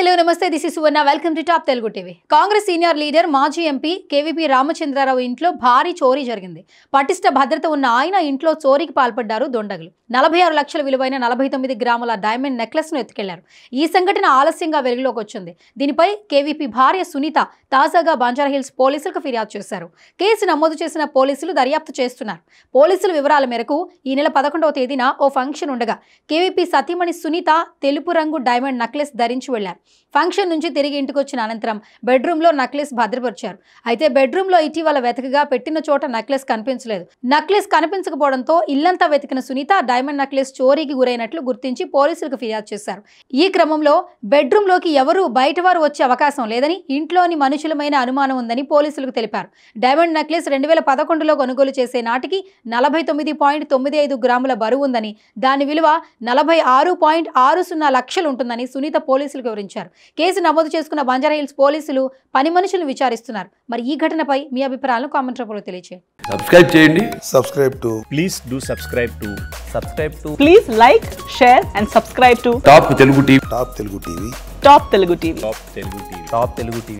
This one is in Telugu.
హలో నమస్తే this is Suvarna welcome to top Telugu TV Congress senior leader మాజీ ఎంపీ కేవీపీ రామచంద్రారావు ఇంట్లో భారీ చోరీ జరిగింది పటిష్ట భద్రత ఉన్న ఆయన ఇంట్లో చోరీకి పాల్పడ్డారు దొండగులు నలభై ఆరు లక్షల విలువైన నలభై తొమ్మిది గ్రాముల డైమండ్ నెక్లెస్ ను ఎత్తుకెళ్లారు ఈ సంఘటన ఆలస్యంగా వెలుగులోకి వచ్చింది దీనిపై కేవీపీ భార్య సునీత తాజాగా బంజారాహిల్స్ పోలీసులకు ఫిర్యాదు చేశారు కేసు నమోదు చేసిన పోలీసులు దర్యాప్తు చేస్తున్నారు పోలీసుల వివరాల మేరకు ఈ నెల పదకొండవ తేదీన ఓ ఫంక్షన్ ఉండగా కేవీపీ సతీమణి సునీత తెలుపు రంగు డైమండ్ నక్లెస్ ధరించి వెళ్లారు ఫంక్షన్ నుంచి తిరిగి ఇంటికి వచ్చిన అనంతరం బెడ్రూమ్లో నక్లెస్ భద్రపరిచారు అయితే బెడ్రూమ్లో ఇటీవల వెతకగా పెట్టిన చోట నక్లెస్ కనిపించలేదు నక్లెస్ కనిపించకపోవడంతో ఇల్లంతా వెతికిన సునీత డైమండ్ నక్లెస్ చోరీకి గురైనట్లు గుర్తించి పోలీసులకు ఫిర్యాదు చేశారు ఈ క్రమంలో బెడ్రూమ్లోకి ఎవరూ బయటవారు వచ్చే అవకాశం లేదని ఇంట్లోని మనుషులమైన అనుమానం ఉందని పోలీసులకు తెలిపారు డైమండ్ నక్లెస్ రెండు వేల పదకొండులో కొనుగోలు చేసే నాటికి నలభై తొమ్మిది పాయింట్ తొమ్మిది ఐదు గ్రాముల బరువు ఉందని దాని విలువ నలభై ఆరు పాయింట్ ఆరు సున్నా లక్షలు ఉంటుందని సునీత పోలీసులకు వివరించారు కేసు నమోదు చేసుకున్న బంజారాహిల్స్ పోలీసులు పని మనుషులను విచారిస్తున్నారు మరి ఈ ఘటనపై మీ అభిప్రాయాలను కామెంట్ రూపంలో తెలియజేయండి సబ్స్క్రైబ్ చేయండి subscribe to please do subscribe to subscribe to Please like, share, and subscribe to top Telugu TV Top Telugu TV. Top Telugu TV. top telugu tv top telugu tv